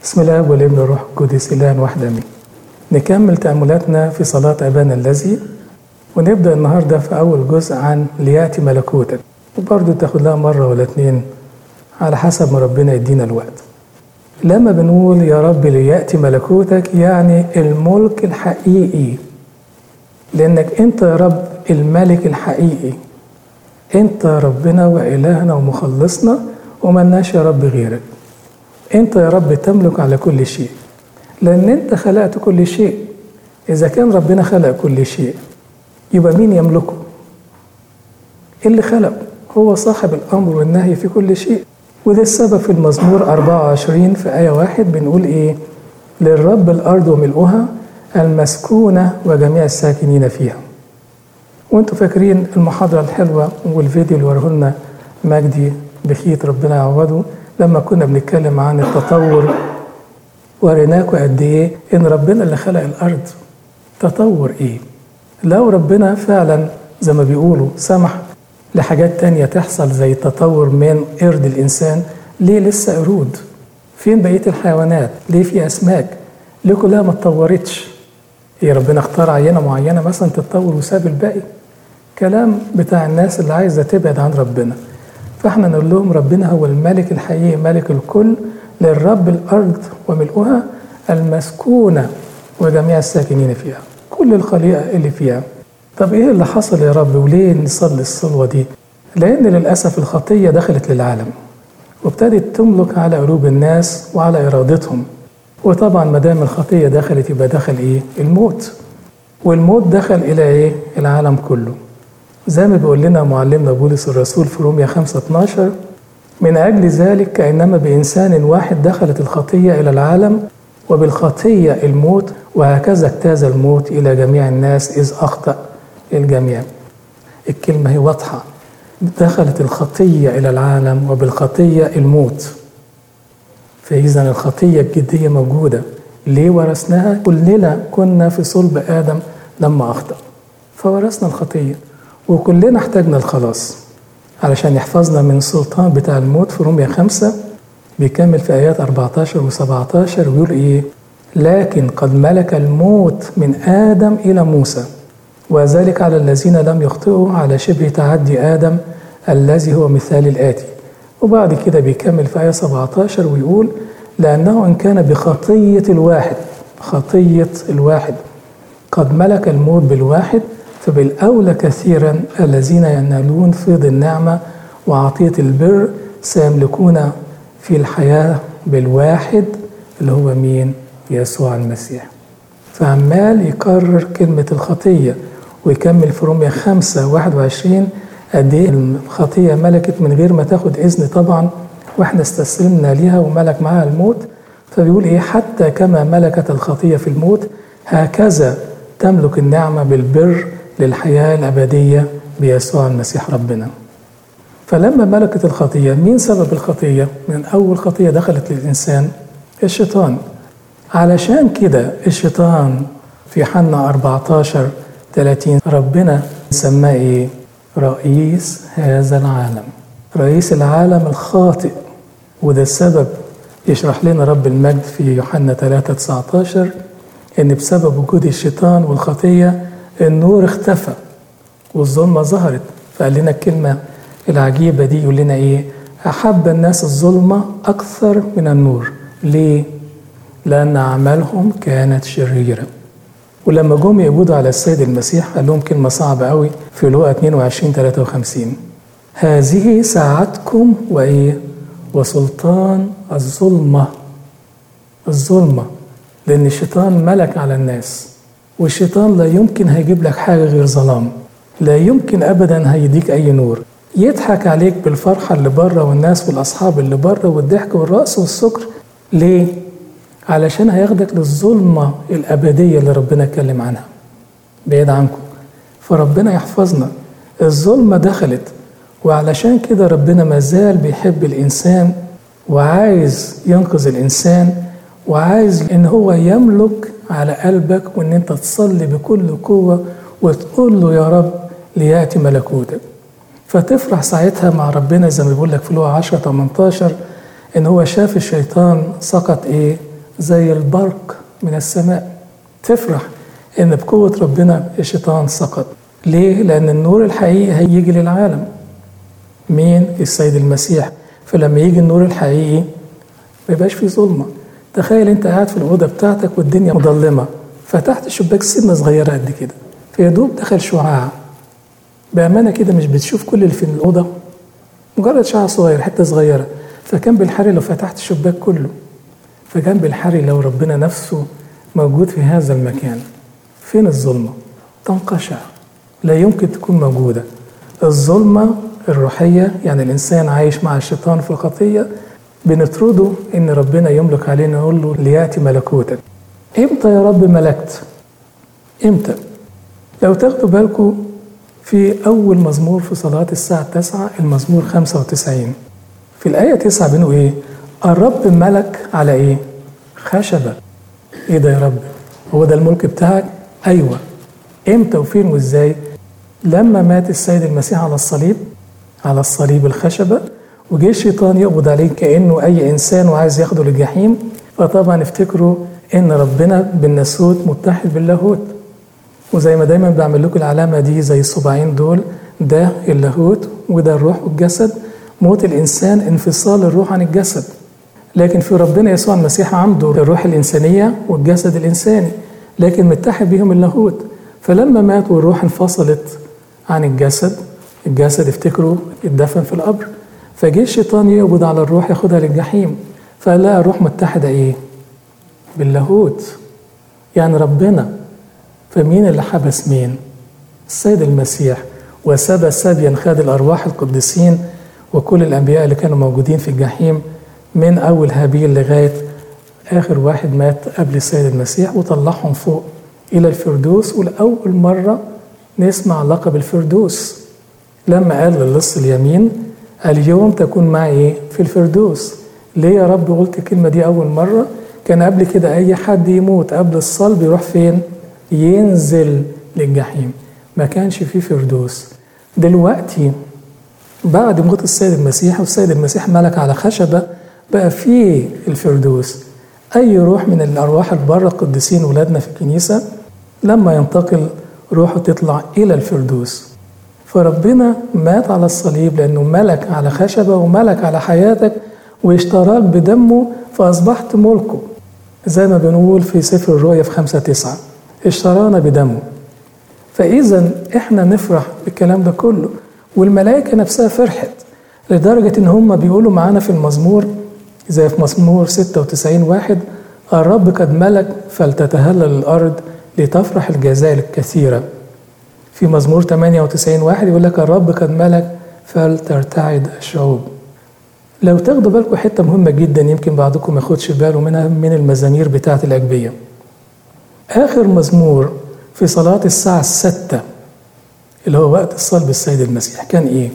بسم الله والابن والروح القدس إله واحد آمين. نكمل تأملاتنا في صلاة أبانا الذي ونبدأ النهاردة في أول جزء عن ليأتي ملكوتك وبرضه تاخد لها مرة ولا اتنين على حسب ما ربنا يدينا الوقت. لما بنقول يا رب ليأتي ملكوتك يعني الملك الحقيقي لأنك أنت يا رب الملك الحقيقي أنت ربنا وإلهنا ومخلصنا وملناش يا رب غيرك أنت يا رب تملك على كل شيء لأن أنت خلقت كل شيء إذا كان ربنا خلق كل شيء يبقى مين يملكه؟ اللي خلقه هو صاحب الأمر والنهي في كل شيء وده السبب في المزمور 24 في آية واحد بنقول إيه؟ للرب الأرض وملؤها المسكونة وجميع الساكنين فيها وانتوا فاكرين المحاضرة الحلوة والفيديو اللي وراه لنا مجدي بخيت ربنا يعوضه لما كنا بنتكلم عن التطور وريناكم قد ايه ان ربنا اللي خلق الارض تطور ايه لو ربنا فعلا زي ما بيقولوا سمح لحاجات تانية تحصل زي التطور من قرد الانسان ليه لسه قرود فين بقية الحيوانات ليه في اسماك ليه كلها ما اتطورتش هي ربنا اختار عينة معينة مثلا تتطور وساب الباقي كلام بتاع الناس اللي عايزة تبعد عن ربنا فاحنا نقول لهم ربنا هو الملك الحقيقي ملك الكل للرب الأرض وملؤها المسكونة وجميع الساكنين فيها كل الخليقة اللي فيها طب ايه اللي حصل يا رب وليه نصلي الصلوة دي لأن للأسف الخطية دخلت للعالم وابتدت تملك على قلوب الناس وعلى إرادتهم وطبعا ما دام الخطيه دخلت يبقى دخل ايه؟ الموت. والموت دخل الى ايه؟ العالم كله. زي ما بيقول لنا معلمنا بولس الرسول في روميا 5 12 من اجل ذلك كانما بانسان واحد دخلت الخطيه الى العالم وبالخطيه الموت وهكذا اجتاز الموت الى جميع الناس اذ اخطا الجميع. الكلمه هي واضحه. دخلت الخطيه الى العالم وبالخطيه الموت. فإذا الخطية الجدية موجودة ليه ورثناها؟ كلنا كنا في صلب آدم لما أخطأ فورثنا الخطية وكلنا احتاجنا الخلاص علشان يحفظنا من السلطان بتاع الموت في روميا خمسة بيكمل في آيات 14 و 17 ويقول إيه؟ لكن قد ملك الموت من آدم إلى موسى وذلك على الذين لم يخطئوا على شبه تعدي آدم الذي هو مثال الآتي وبعد كده بيكمل في آية 17 ويقول لأنه إن كان بخطية الواحد خطية الواحد قد ملك الموت بالواحد فبالأولى كثيرا الذين ينالون فيض النعمة وعطية البر سيملكون في الحياة بالواحد اللي هو مين؟ يسوع المسيح فعمال يكرر كلمة الخطية ويكمل في روميا 5 21 قد ايه الخطيه ملكت من غير ما تاخد اذن طبعا واحنا استسلمنا ليها وملك معاها الموت فبيقول ايه حتى كما ملكت الخطيه في الموت هكذا تملك النعمه بالبر للحياه الابديه بيسوع المسيح ربنا. فلما ملكت الخطيه مين سبب الخطيه؟ من اول خطيه دخلت للانسان الشيطان. علشان كده الشيطان في حنا 14 30 ربنا سماه ايه؟ رئيس هذا العالم رئيس العالم الخاطئ وده السبب يشرح لنا رب المجد في يوحنا 3 19 ان بسبب وجود الشيطان والخطيه النور اختفى والظلمه ظهرت فقال لنا الكلمه العجيبه دي يقول لنا ايه احب الناس الظلمه اكثر من النور ليه لان اعمالهم كانت شريره ولما جم يقبضوا على السيد المسيح قال لهم كلمة صعبة قوي في لوقا 22 53 هذه ساعتكم وإيه؟ وسلطان الظلمة الظلمة لأن الشيطان ملك على الناس والشيطان لا يمكن هيجيب لك حاجة غير ظلام لا يمكن أبدا هيديك أي نور يضحك عليك بالفرحة اللي بره والناس والأصحاب اللي بره والضحك والرقص والسكر ليه؟ علشان هياخدك للظلمة الأبدية اللي ربنا اتكلم عنها بعيد عنكم فربنا يحفظنا الظلمة دخلت وعلشان كده ربنا مازال بيحب الإنسان وعايز ينقذ الإنسان وعايز إن هو يملك على قلبك وإن أنت تصلي بكل قوة وتقول له يا رب ليأتي ملكوتك فتفرح ساعتها مع ربنا زي ما بيقول لك في لوقا 10 18 ان هو شاف الشيطان سقط ايه زي البرق من السماء تفرح ان بقوة ربنا الشيطان سقط ليه؟ لأن النور الحقيقي هيجي للعالم مين؟ السيد المسيح فلما يجي النور الحقيقي ما يبقاش فيه ظلمة تخيل انت قاعد في الأوضة بتاعتك والدنيا مظلمة فتحت الشباك سنة صغيرة قد كده فيا دوب دخل شعاع بأمانة كده مش بتشوف كل اللي في الأوضة مجرد شعاع صغير حتة صغيرة فكان بالحري لو فتحت الشباك كله فكان بالحري لو ربنا نفسه موجود في هذا المكان فين الظلمة؟ تنقشع لا يمكن تكون موجودة الظلمة الروحية يعني الإنسان عايش مع الشيطان في الخطية بنطرده إن ربنا يملك علينا نقول له ليأتي ملكوتك إمتى يا رب ملكت؟ إمتى؟ لو تاخدوا بالكم في أول مزمور في صلاة الساعة التاسعة المزمور 95 في الآية 9 بنقول إيه؟ الرب ملك على إيه؟ خشبة إيه ده يا رب؟ هو ده الملك بتاعك؟ أيوه إمتى وفين وإزاي؟ لما مات السيد المسيح على الصليب على الصليب الخشبة وجه الشيطان يقبض عليه كأنه أي إنسان وعايز ياخده للجحيم فطبعا افتكروا إن ربنا بالناسوت متحد باللاهوت وزي ما دايما بعمل لكم العلامة دي زي الصباعين دول ده اللاهوت وده الروح والجسد موت الإنسان انفصال الروح عن الجسد لكن في ربنا يسوع المسيح عنده الروح الإنسانية والجسد الإنساني لكن متحد بهم اللاهوت فلما مات والروح انفصلت عن الجسد الجسد افتكروا اتدفن في القبر فجه الشيطان يقبض على الروح ياخدها للجحيم فلقى الروح متحدة ايه؟ باللاهوت يعني ربنا فمين اللي حبس مين؟ السيد المسيح وسبى سبيا خد الأرواح القديسين وكل الأنبياء اللي كانوا موجودين في الجحيم من أول هابيل لغاية آخر واحد مات قبل السيد المسيح وطلعهم فوق إلى الفردوس ولأول مرة نسمع لقب الفردوس لما قال للص اليمين اليوم تكون معي في الفردوس ليه يا رب قلت الكلمة دي أول مرة كان قبل كده أي حد يموت قبل الصلب يروح فين ينزل للجحيم ما كانش فيه فردوس دلوقتي بعد موت السيد المسيح والسيد المسيح ملك على خشبة بقى فيه الفردوس أي روح من الأرواح البر القديسين ولادنا في الكنيسة لما ينتقل روحه تطلع إلى الفردوس فربنا مات على الصليب لأنه ملك على خشبة وملك على حياتك واشتراك بدمه فأصبحت ملكه زي ما بنقول في سفر الرؤيا في خمسة تسعة اشترانا بدمه فإذا إحنا نفرح بالكلام ده كله والملائكة نفسها فرحت لدرجة إن هم بيقولوا معانا في المزمور زي في مزمور 96 واحد الرب قد ملك فلتتهلل الأرض لتفرح الجزائر الكثيرة في مزمور 98 واحد يقول لك الرب قد ملك فلترتعد الشعوب لو تاخدوا بالكم حتة مهمة جدا يمكن بعضكم ما ياخدش باله منها من المزامير بتاعة الأجبية آخر مزمور في صلاة الساعة الستة اللي هو وقت الصلب السيد المسيح كان إيه؟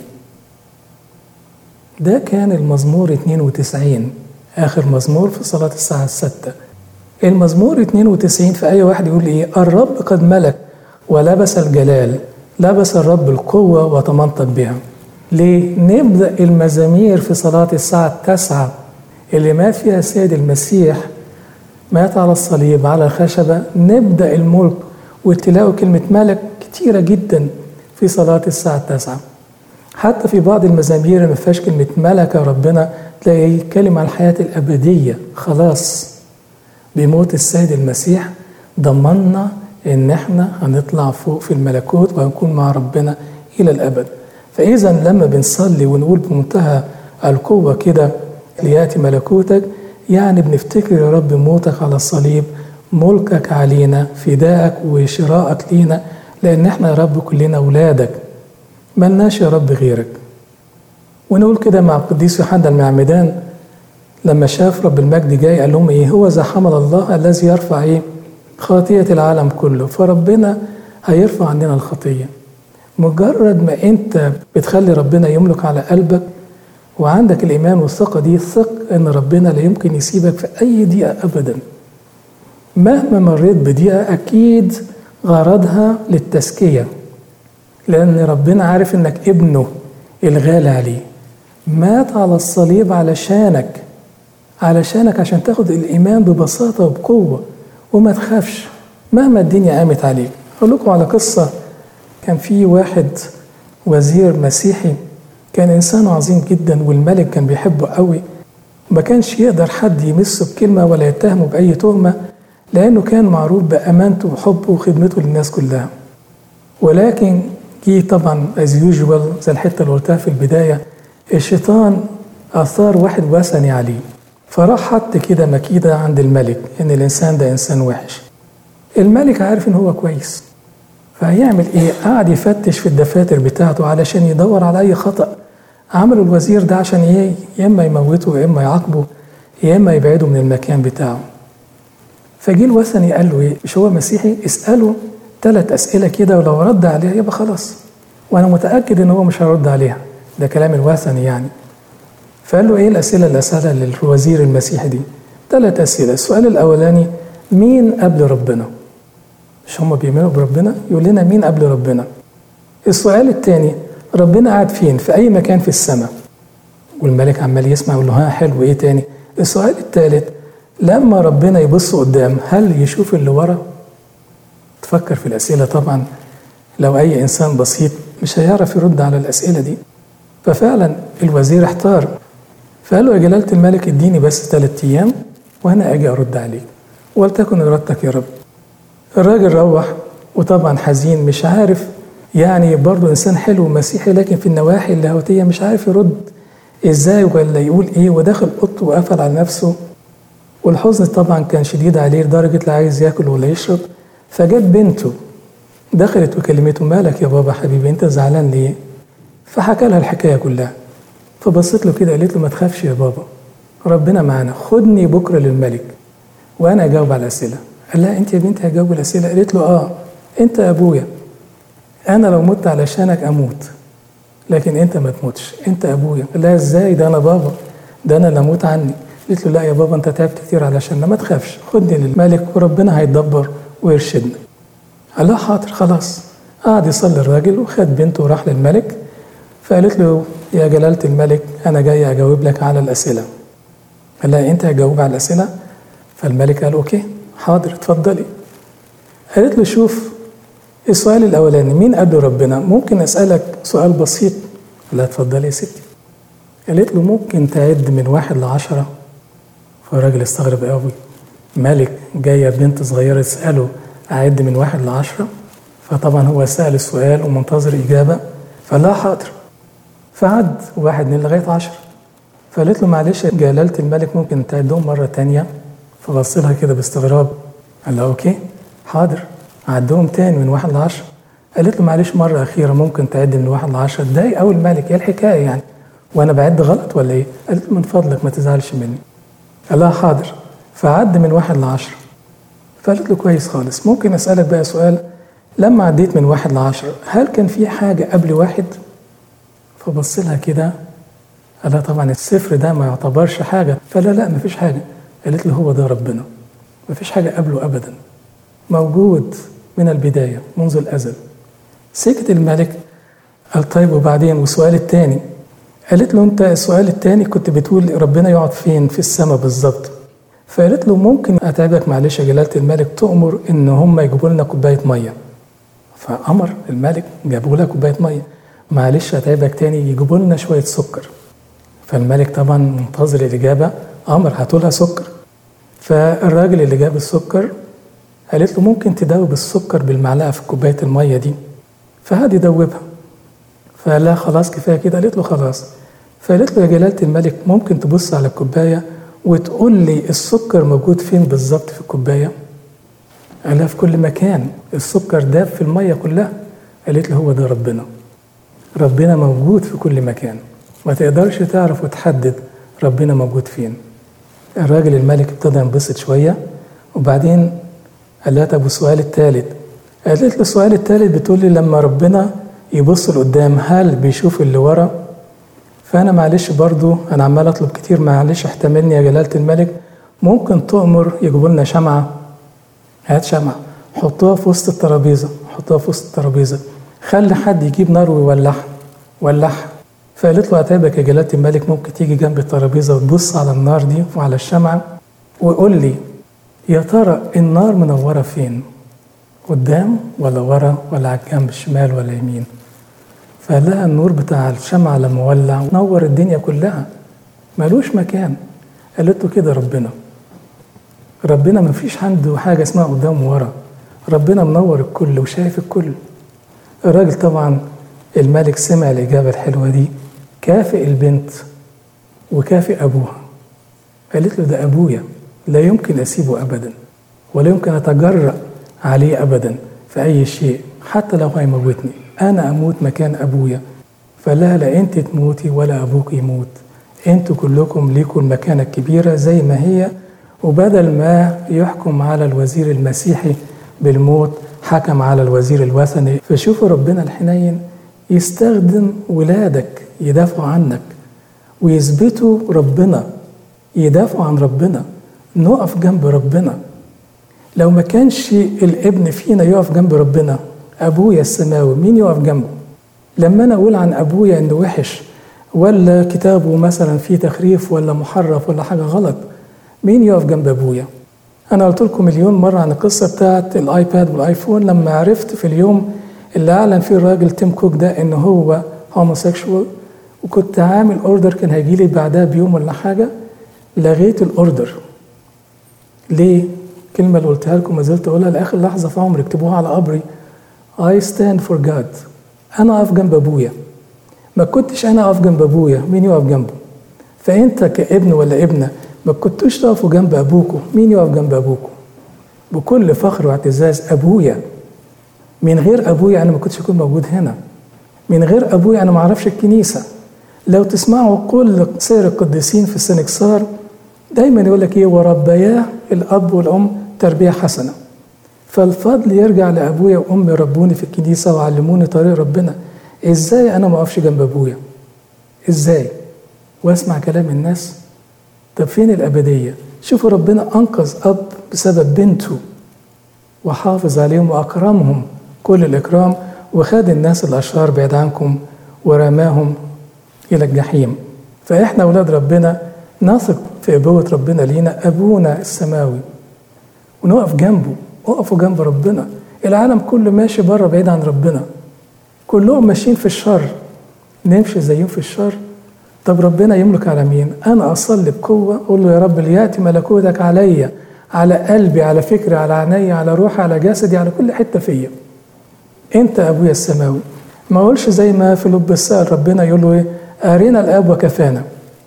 ده كان المزمور 92 آخر مزمور في صلاة الساعة الستة المزمور 92 في أي واحد يقول إيه؟ الرب قد ملك ولبس الجلال لبس الرب القوة وتمنطق بها ليه؟ نبدأ المزامير في صلاة الساعة التاسعة اللي مات فيها السيد المسيح مات على الصليب على الخشبة نبدأ الملك وتلاقوا كلمة ملك كتيرة جدا في صلاة الساعة التاسعة حتى في بعض المزامير ما فيهاش كلمة ملك ربنا تلاقي يتكلم عن الحياة الأبدية خلاص بموت السيد المسيح ضمنا إن إحنا هنطلع فوق في الملكوت وهنكون مع ربنا إلى الأبد فإذا لما بنصلي ونقول بمنتهى القوة كده ليأتي ملكوتك يعني بنفتكر يا رب موتك على الصليب ملكك علينا فدائك وشراءك لينا لأن احنا يا رب كلنا أولادك ملناش يا رب غيرك ونقول كده مع القديس يوحنا المعمدان لما شاف رب المجد جاي قال لهم ايه هو ذا حمل الله الذي يرفع ايه خطية العالم كله فربنا هيرفع عننا الخطية مجرد ما انت بتخلي ربنا يملك على قلبك وعندك الإيمان والثقة دي ثق إن ربنا لا يمكن يسيبك في أي دقيقة أبدا مهما مريت بدقيقة أكيد غرضها للتزكية لأن ربنا عارف إنك ابنه الغالي عليه مات على الصليب علشانك علشانك عشان تاخد الإيمان ببساطة وبقوة وما تخافش مهما الدنيا قامت عليك أقول لكم على قصة كان في واحد وزير مسيحي كان إنسان عظيم جدا والملك كان بيحبه قوي ما كانش يقدر حد يمسه بكلمة ولا يتهمه بأي تهمة لأنه كان معروف بأمانته وحبه وخدمته للناس كلها ولكن جه طبعا از يوجوال زي الحته اللي قلتها في البدايه الشيطان اثار واحد وثني عليه فراح حط كده مكيده عند الملك ان الانسان ده انسان وحش الملك عارف ان هو كويس فهيعمل ايه قعد يفتش في الدفاتر بتاعته علشان يدور على اي خطا عملوا الوزير ده عشان ايه يا اما يموته يا اما يعاقبه يا اما يبعده من المكان بتاعه فجه الوثني قال له ايه مش هو مسيحي اساله ثلاث اسئله كده ولو رد عليها يبقى خلاص وانا متاكد ان هو مش هيرد عليها ده كلام الوثني يعني فقال له ايه الاسئله اللي اسالها للوزير المسيحي دي ثلاث اسئله السؤال الاولاني مين قبل ربنا مش هم بيؤمنوا بربنا يقول لنا مين قبل ربنا السؤال الثاني ربنا قاعد فين في اي مكان في السماء والملك عمال يسمع يقول له ها حلو ايه تاني السؤال الثالث لما ربنا يبص قدام هل يشوف اللي ورا تفكر في الأسئلة طبعا لو أي إنسان بسيط مش هيعرف يرد على الأسئلة دي ففعلا الوزير احتار فقال له يا جلالة الملك اديني بس ثلاثة أيام وأنا أجي أرد عليك ولتكن إرادتك يا رب الراجل روح وطبعا حزين مش عارف يعني برضه إنسان حلو ومسيحي لكن في النواحي اللاهوتية مش عارف يرد إزاي ولا يقول إيه ودخل أوضته وقفل على نفسه والحزن طبعا كان شديد عليه لدرجة لا عايز ياكل ولا يشرب فجت بنته دخلت وكلمته مالك يا بابا حبيبي انت زعلان ليه فحكى لها الحكايه كلها فبصت له كده قالت له ما تخافش يا بابا ربنا معانا خدني بكره للملك وانا اجاوب على الاسئله قال لها انت يا بنتي هجاوب الاسئله قالت له اه انت ابويا انا لو مت علشانك اموت لكن انت ما تموتش انت ابويا قال لها ازاي ده انا بابا ده انا اللي اموت عني قلت له لا يا بابا انت تعبت كتير علشان ما تخافش خدني للملك وربنا هيتدبر ويرشدنا قال له حاضر خلاص قعد يصلي الراجل وخد بنته وراح للملك فقالت له يا جلالة الملك أنا جاي أجاوب لك على الأسئلة قال لها أنت هتجاوب على الأسئلة فالملك قال أوكي حاضر اتفضلي قالت له شوف السؤال الأولاني مين قبل ربنا ممكن أسألك سؤال بسيط لا اتفضلي يا ستي قالت له ممكن تعد من واحد لعشرة فالراجل استغرب قوي ملك جاية بنت صغيرة تسأله أعد من واحد لعشرة فطبعا هو سأل السؤال ومنتظر إجابة فلا حاضر فعد واحد من لغاية عشرة فقالت له معلش جلالة الملك ممكن تعدهم مرة تانية فبص لها كده باستغراب قال لها أوكي حاضر عدهم تاني من واحد لعشرة قالت له معلش مرة أخيرة ممكن تعد من واحد لعشرة اتضايق أوي الملك إيه الحكاية يعني وأنا بعد غلط ولا إيه؟ قالت له من فضلك ما تزعلش مني قال لها حاضر فعد من واحد لعشرة فقالت له كويس خالص ممكن أسألك بقى سؤال لما عديت من واحد لعشرة هل كان في حاجة قبل واحد؟ فبص لها كده قال لها طبعا الصفر ده ما يعتبرش حاجة فلا لا مفيش حاجة قالت له هو ده ربنا مفيش حاجة قبله أبدا موجود من البداية منذ الأزل سكت الملك قال طيب وبعدين والسؤال الثاني قالت له انت السؤال الثاني كنت بتقول ربنا يقعد فين في السماء بالظبط فقالت له ممكن اتعبك معلش يا جلاله الملك تؤمر ان هم يجيبوا لنا كوبايه ميه فامر الملك جابوا لها كوبايه ميه معلش اتعبك تاني يجيبوا لنا شويه سكر فالملك طبعا منتظر الاجابه امر هاتوا لها سكر فالراجل اللي جاب السكر قالت له ممكن تدوب السكر بالمعلقه في كوبايه الميه دي فهاد يدوبها فقال لها خلاص كفايه كده قالت له خلاص فقالت له يا جلاله الملك ممكن تبص على الكوبايه وتقول لي السكر موجود فين بالظبط في الكوبايه قال لها في كل مكان السكر داب في الميه كلها قالت له هو ده ربنا ربنا موجود في كل مكان ما تقدرش تعرف وتحدد ربنا موجود فين الراجل الملك ابتدى ينبسط شويه وبعدين قال لها طب والسؤال الثالث قالت له السؤال الثالث بتقول لي لما ربنا يبص لقدام هل بيشوف اللي ورا فانا معلش برضو انا عمال اطلب كتير معلش احتملني يا جلاله الملك ممكن تؤمر يجيبوا لنا شمعه هات شمعه حطوها في وسط الترابيزه حطوها في وسط الترابيزه خلي حد يجيب نار ويولعها ولعها فقالت له عتابك يا جلالة الملك ممكن تيجي جنب الترابيزة وتبص على النار دي وعلى الشمعة وقول لي يا ترى النار منورة فين؟ قدام ولا ورا ولا على الجنب الشمال ولا يمين؟ فلقى النور بتاع الشمعة لما ولع نور الدنيا كلها ملوش مكان قالت له كده ربنا ربنا ما فيش عنده حاجة اسمها قدام وورا ربنا منور الكل وشايف الكل الراجل طبعا الملك سمع الإجابة الحلوة دي كافئ البنت وكافئ أبوها قالت له ده أبويا لا يمكن أسيبه أبدا ولا يمكن أتجرأ عليه أبدا في أي شيء حتى لو هيموتني أنا أموت مكان أبويا فلا لا أنت تموتي ولا أبوك يموت أنتوا كلكم ليكم المكانة الكبيرة زي ما هي وبدل ما يحكم على الوزير المسيحي بالموت حكم على الوزير الوثني فشوفوا ربنا الحنين يستخدم ولادك يدافعوا عنك ويثبتوا ربنا يدافعوا عن ربنا نقف جنب ربنا لو ما كانش الابن فينا يقف جنب ربنا ابويا السماوي مين يقف جنبه لما انا اقول عن ابويا انه وحش ولا كتابه مثلا فيه تخريف ولا محرف ولا حاجه غلط مين يقف جنب ابويا انا قلت لكم مليون مره عن القصه بتاعت الايباد والايفون لما عرفت في اليوم اللي اعلن فيه الراجل تيم كوك ده ان هو هوموسيكشوال وكنت عامل اوردر كان هيجي لي بعدها بيوم ولا حاجه لغيت الاوردر ليه الكلمه اللي قلتها لكم ما زلت اقولها لاخر لحظه في عمري اكتبوها على قبري I stand for God انا اقف جنب ابويا ما كنتش انا اقف جنب ابويا مين يقف جنبه فانت كابن ولا ابنه ما كنتوش تقفوا جنب ابوكم مين يقف جنب ابوكم بكل فخر واعتزاز ابويا من غير ابويا انا ما كنتش اكون موجود هنا من غير ابويا انا ما اعرفش الكنيسه لو تسمعوا كل سير القديسين في السنكسار دايما يقول لك ايه وربياه الاب والام تربيه حسنه فالفضل يرجع لابويا وامي ربوني في الكنيسه وعلموني طريق ربنا ازاي انا ما اقفش جنب ابويا ازاي واسمع كلام الناس طب فين الابديه شوفوا ربنا انقذ اب بسبب بنته وحافظ عليهم واكرمهم كل الاكرام وخد الناس الاشرار بعيد عنكم ورماهم الى الجحيم فاحنا اولاد ربنا نثق في ابوه ربنا لينا ابونا السماوي ونقف جنبه وقفوا جنب ربنا العالم كله ماشي بره بعيد عن ربنا كلهم ماشيين في الشر نمشي زيهم في الشر طب ربنا يملك على مين انا اصلي بقوه اقول له يا رب لياتي ملكوتك عليا على قلبي على فكري على عيني على روحي على جسدي على كل حته فيا انت ابويا السماوي ما اقولش زي ما في لب السائل ربنا يقول له ايه ارينا الاب وكفانا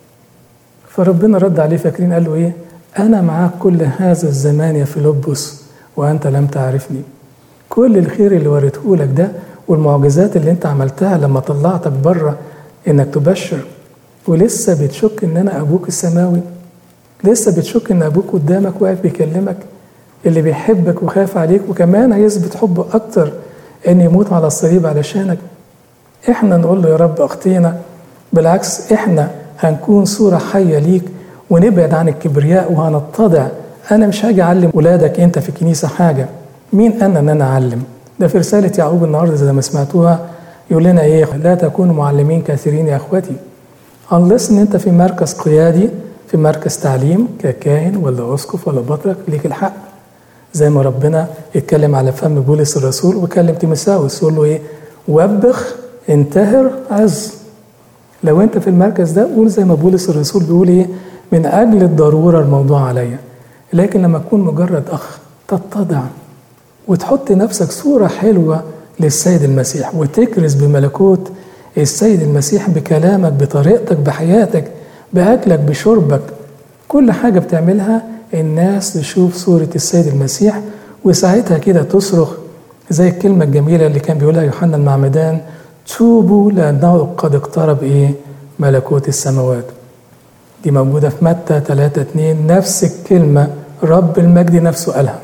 فربنا رد عليه فاكرين قال له ايه انا معاك كل هذا الزمان يا فيلبس وانت لم تعرفني كل الخير اللي وريته لك ده والمعجزات اللي انت عملتها لما طلعتك بره انك تبشر ولسه بتشك ان انا ابوك السماوي لسه بتشك ان ابوك قدامك واقف بيكلمك اللي بيحبك وخاف عليك وكمان هيثبت حبه اكتر ان يموت على الصليب علشانك احنا نقول له يا رب اخطينا بالعكس احنا هنكون صوره حيه ليك ونبعد عن الكبرياء وهنتضع انا مش هاجي اعلم ولادك انت في الكنيسه حاجه مين انا ان انا اعلم ده في رساله يعقوب النهارده زي ما سمعتوها يقول لنا ايه لا تكونوا معلمين كثيرين يا اخوتي unless ان انت في مركز قيادي في مركز تعليم ككاهن ولا اسقف ولا بطرك ليك الحق زي ما ربنا اتكلم على فم بولس الرسول وكلم تيموثاوس يقول له ايه وبخ انتهر عز لو انت في المركز ده قول زي ما بولس الرسول بيقول ايه من اجل الضروره الموضوع عليا لكن لما تكون مجرد اخ تتضع وتحط نفسك صوره حلوه للسيد المسيح وتكرز بملكوت السيد المسيح بكلامك بطريقتك بحياتك باكلك بشربك كل حاجه بتعملها الناس تشوف صوره السيد المسيح وساعتها كده تصرخ زي الكلمه الجميله اللي كان بيقولها يوحنا المعمدان توبوا لانه قد اقترب ايه ملكوت السماوات دي موجوده في متى 3 2 نفس الكلمه رب المجد نفسه قالها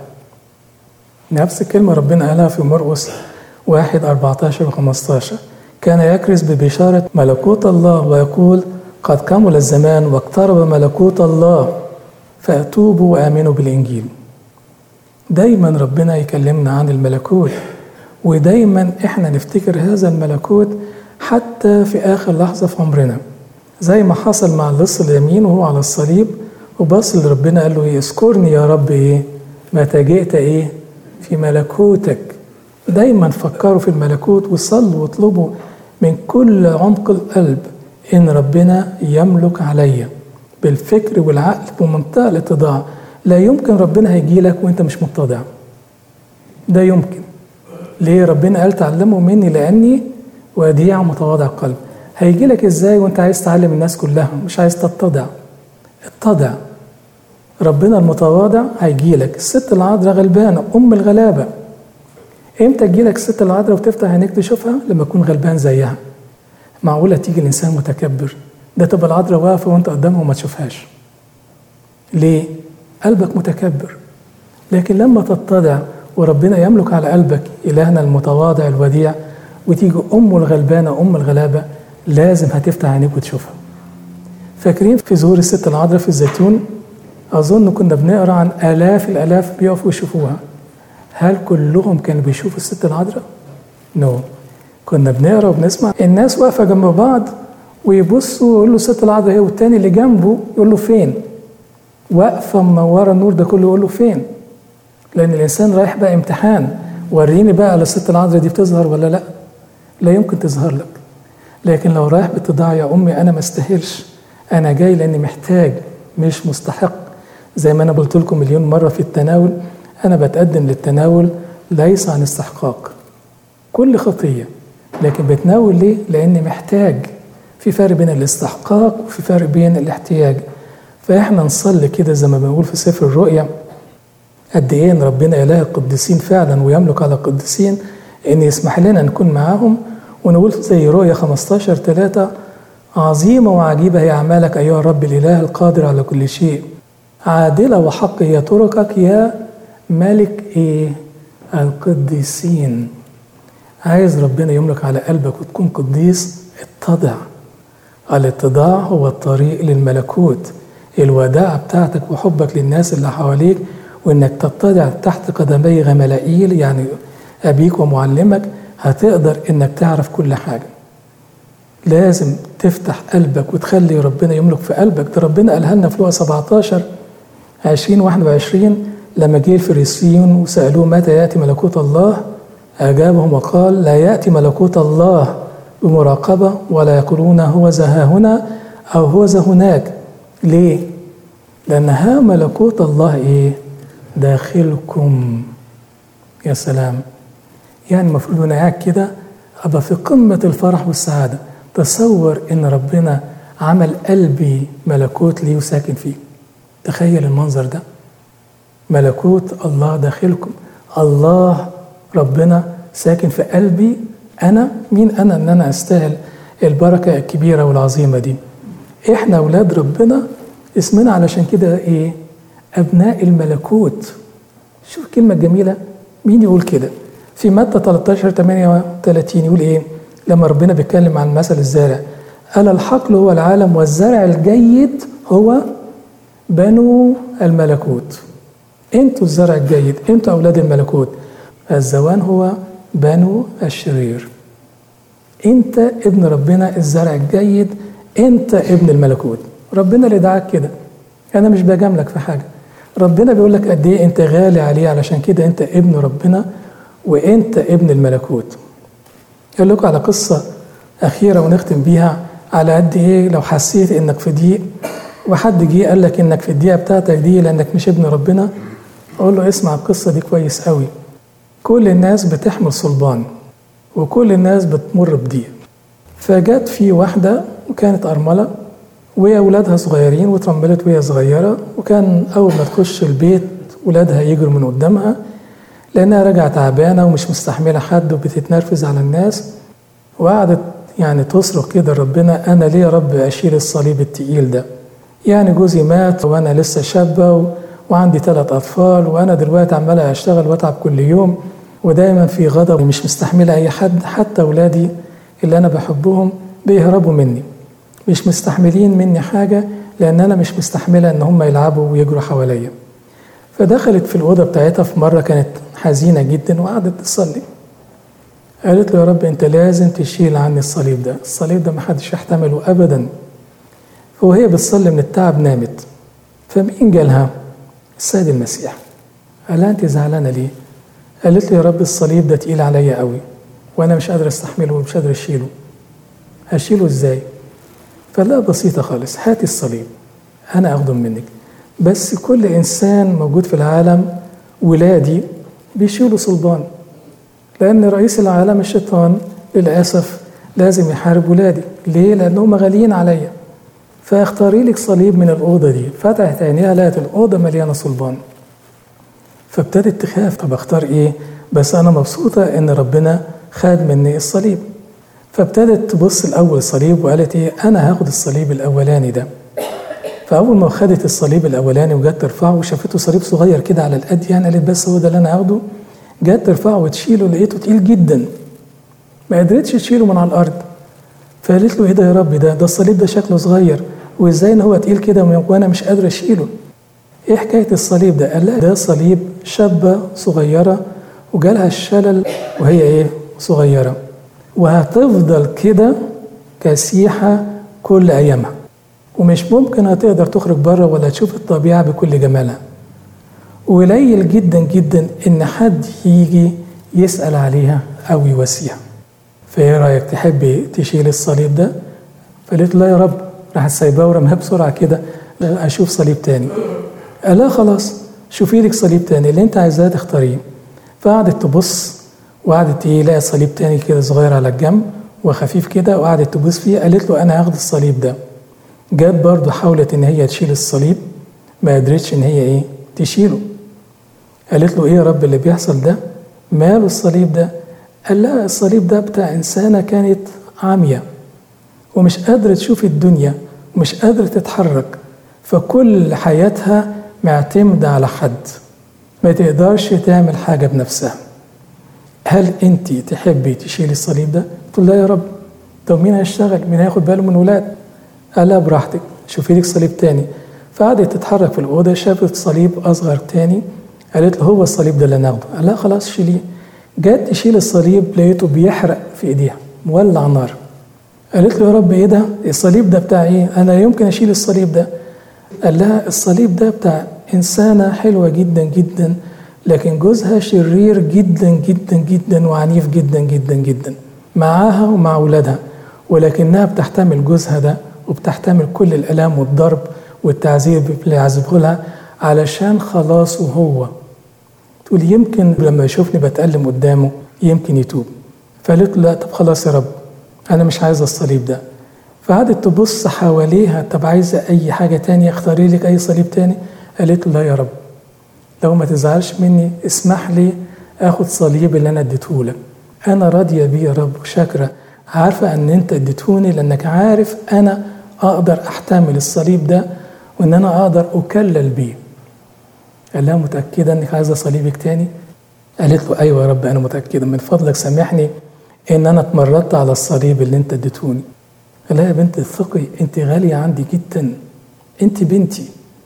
نفس الكلمه ربنا قالها في مرقس 1 14 و 15 كان يكرز ببشاره ملكوت الله ويقول قد كمل الزمان واقترب ملكوت الله فاتوبوا وامنوا بالانجيل دايما ربنا يكلمنا عن الملكوت ودايما احنا نفتكر هذا الملكوت حتى في آخر لحظة في عمرنا زي ما حصل مع اللص اليمين وهو على الصليب وبص لربنا قال له ايه اذكرني يا رب ايه متى جئت ايه في ملكوتك دايما فكروا في الملكوت وصلوا واطلبوا من كل عمق القلب ان ربنا يملك عليا بالفكر والعقل بمنتهى الاتضاع لا يمكن ربنا هيجي لك وانت مش متضع ده يمكن ليه ربنا قال تعلموا مني لاني وديع متواضع القلب هيجي لك ازاي وانت عايز تعلم الناس كلها مش عايز تتضع اتضع ربنا المتواضع هيجي لك الست العذراء غلبانه ام الغلابه امتى تجي لك الست العذراء وتفتح عينيك تشوفها لما تكون غلبان زيها معقوله تيجي الانسان متكبر ده تبقى العذراء واقفه وانت قدامها وما تشوفهاش ليه قلبك متكبر لكن لما تتضع وربنا يملك على قلبك الهنا المتواضع الوديع وتيجي ام الغلبانه ام الغلابه لازم هتفتح عينيك وتشوفها فاكرين في ظهور الست العذراء في الزيتون اظن كنا بنقرا عن الاف الالاف بيقفوا يشوفوها هل كلهم كانوا بيشوفوا الست العذراء نو no. كنا بنقرا وبنسمع الناس واقفه جنب بعض ويبصوا يقول له الست العذراء ايه والتاني اللي جنبه يقول له فين واقفه منوره النور ده كله يقول له فين لان الانسان رايح بقى امتحان وريني بقى الست العذراء دي بتظهر ولا لا لا يمكن تظهر لك لكن لو رايح باتضاع يا امي انا ما استاهلش انا جاي لاني محتاج مش مستحق زي ما انا قلت لكم مليون مره في التناول انا بتقدم للتناول ليس عن استحقاق كل خطيه لكن بتناول ليه لاني محتاج في فرق بين الاستحقاق وفي فرق بين الاحتياج فاحنا نصلي كده زي ما بنقول في سفر الرؤيا قد ايه ان ربنا اله القديسين فعلا ويملك على القديسين ان يسمح لنا نكون معاهم ونقول زي رؤيا 15 3 عظيمة وعجيبة هي أعمالك أيها الرب الإله القادر على كل شيء عادلة وحق هي طرقك يا ملك إيه القديسين عايز ربنا يملك على قلبك وتكون قديس اتضع الاتضاع هو الطريق للملكوت الوداعة بتاعتك وحبك للناس اللي حواليك وانك تتضع تحت قدمي غملائيل يعني ابيك ومعلمك هتقدر انك تعرف كل حاجه لازم تفتح قلبك وتخلي ربنا يملك في قلبك ده ربنا قالها لنا في لوقا 17 20 21 لما جه الفريسيون وسالوه متى ياتي ملكوت الله اجابهم وقال لا ياتي ملكوت الله بمراقبه ولا يقولون هو ذا ها هنا او هو ذا هناك ليه؟ لان ها ملكوت الله ايه؟ داخلكم يا سلام يعني المفروض وانا قاعد كده ابقى في قمه الفرح والسعاده تصور ان ربنا عمل قلبي ملكوت لي وساكن فيه تخيل المنظر ده ملكوت الله داخلكم الله ربنا ساكن في قلبي انا مين انا ان انا استاهل البركه الكبيره والعظيمه دي احنا اولاد ربنا اسمنا علشان كده ايه ابناء الملكوت شوف الكلمه الجميله مين يقول كده في متى 13 38 يقول ايه لما ربنا بيتكلم عن مثل الزارع قال الحقل هو العالم والزرع الجيد هو بنو الملكوت انتوا الزرع الجيد انتوا اولاد الملكوت الزوان هو بنو الشرير انت ابن ربنا الزرع الجيد انت ابن الملكوت ربنا اللي دعاك كده انا مش بجاملك في حاجه ربنا بيقول لك قد ايه انت غالي عليه علشان كده انت ابن ربنا وانت ابن الملكوت اقول لكم على قصه اخيره ونختم بيها على قد ايه لو حسيت انك في ضيق وحد جه قال لك انك في الدقيقه بتاعتك دي لانك مش ابن ربنا اقول له اسمع القصه دي كويس قوي كل الناس بتحمل صلبان وكل الناس بتمر بضيق فجت في واحده وكانت ارمله وهي اولادها صغيرين واترملت وهي صغيره وكان اول ما تخش البيت ولادها يجروا من قدامها لانها راجعه تعبانه ومش مستحمله حد وبتتنرفز على الناس وقعدت يعني تصرخ كده ربنا انا ليه يا رب اشيل الصليب التقيل ده يعني جوزي مات وانا لسه شابه و... وعندي ثلاث اطفال وانا دلوقتي عماله اشتغل واتعب كل يوم ودايما في غضب مش مستحمله اي حد حتى اولادي اللي انا بحبهم بيهربوا مني مش مستحملين مني حاجه لان انا مش مستحمله ان هم يلعبوا ويجروا حواليا فدخلت في الاوضه بتاعتها في مره كانت حزينه جدا وقعدت تصلي قالت له يا رب انت لازم تشيل عني الصليب ده الصليب ده محدش يحتمله ابدا وهي بتصلي من التعب نامت فمين جالها السيد المسيح قال لها انت زعلانه ليه قالت له يا رب الصليب ده تقيل عليا قوي وانا مش قادر استحمله ومش قادر اشيله هشيله ازاي فلا بسيطة خالص هاتي الصليب أنا أخده منك بس كل إنسان موجود في العالم ولادي بيشيلوا صلبان لأن رئيس العالم الشيطان للأسف لازم يحارب ولادي ليه؟ لأنهم غاليين عليا فاختاري لك صليب من الأوضة دي فتحت عينيها لقت الأوضة مليانة صلبان فابتدت تخاف طب اختار ايه بس انا مبسوطة ان ربنا خد مني الصليب فابتدت تبص الاول الصليب وقالت ايه انا هاخد الصليب الاولاني ده فاول ما خدت الصليب الاولاني وجت ترفعه وشافته صليب صغير كده على القد يعني قالت بس هو ده اللي انا هاخده جت ترفعه وتشيله لقيته تقيل جدا ما قدرتش تشيله من على الارض فقالت له ايه ده يا رب ده ده الصليب ده شكله صغير وازاي ان هو تقيل كده وانا مش قادر اشيله ايه حكايه الصليب ده قال لها ده صليب شابه صغيره وجالها الشلل وهي ايه صغيره وهتفضل كده كسيحه كل ايامها ومش ممكن هتقدر تخرج بره ولا تشوف الطبيعه بكل جمالها وقليل جدا جدا ان حد يجي يسال عليها او يواسيها فايه رايك تحبي تشيل الصليب ده فقالت لا يا رب راحت سايباه ورماها بسرعه كده اشوف صليب تاني قال لا خلاص شوفي لك صليب تاني اللي انت عايزاه تختاريه فقعدت تبص وقعدت ايه لقى صليب تاني كده صغير على الجنب وخفيف كده وقعدت تبص فيه قالت له انا هاخد الصليب ده جت برضه حاولت ان هي تشيل الصليب ما قدرتش ان هي ايه تشيله قالت له ايه يا رب اللي بيحصل ده ماله الصليب ده قال لا الصليب ده بتاع انسانه كانت عاميه ومش قادره تشوف الدنيا ومش قادره تتحرك فكل حياتها معتمدة على حد ما تقدرش تعمل حاجة بنفسها هل انت تحبي تشيلي الصليب ده؟ تقول لا يا رب طب مين هيشتغل؟ مين هياخد باله من ولاد؟ قال لا براحتك شوفي لك صليب تاني فقعدت تتحرك في الأوضة شافت صليب أصغر تاني قالت له هو الصليب ده اللي ناخده قال لا خلاص شيليه جت تشيل الصليب لقيته بيحرق في ايديها مولع نار قالت له يا رب ايه ده الصليب ده بتاع ايه انا يمكن اشيل الصليب ده قال لها الصليب ده بتاع إنسانة حلوة جدا جدا لكن جوزها شرير جدا جدا جدا وعنيف جدا جدا جدا معاها ومع أولادها ولكنها بتحتمل جوزها ده وبتحتمل كل الآلام والضرب والتعذيب اللي يعذبه لها علشان خلاصه هو تقول يمكن لما يشوفني بتألم قدامه يمكن يتوب فقالت له لا طب خلاص يا رب أنا مش عايزة الصليب ده فقعدت تبص حواليها طب عايزة أي حاجة تانية اختاري لك أي صليب تاني قالت له لا يا رب لو ما تزعلش مني اسمح لي اخد صليب اللي انا اديته لك انا راضيه بيه يا رب وشاكره عارفه ان انت اديتوني لانك عارف انا اقدر احتمل الصليب ده وان انا اقدر اكلل بيه قال لها متاكده انك عايزه صليبك تاني قالت له ايوه يا رب انا متاكده من فضلك سامحني ان انا اتمردت على الصليب اللي انت اديتوني قال لها يا بنت ثقي انت غاليه عندي جدا انت بنتي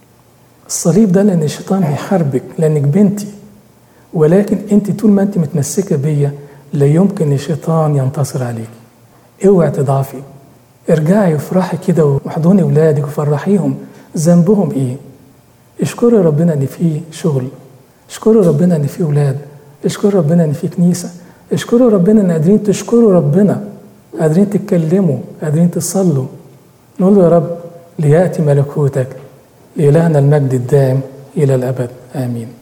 الصليب ده لان الشيطان بيحاربك لانك بنتي ولكن انت طول ما انت متمسكه بيا لا يمكن الشيطان ينتصر عليك اوعي تضعفي ارجعي وافرحي كده واحضني اولادك وفرحيهم ذنبهم ايه اشكري ربنا ان في شغل اشكري ربنا ان في اولاد اشكري ربنا ان في كنيسه اشكروا ربنا ان قادرين تشكروا ربنا قادرين تتكلموا قادرين تصلوا نقول له يا رب لياتي ملكوتك لإلهنا المجد الدائم إلى الأبد آمين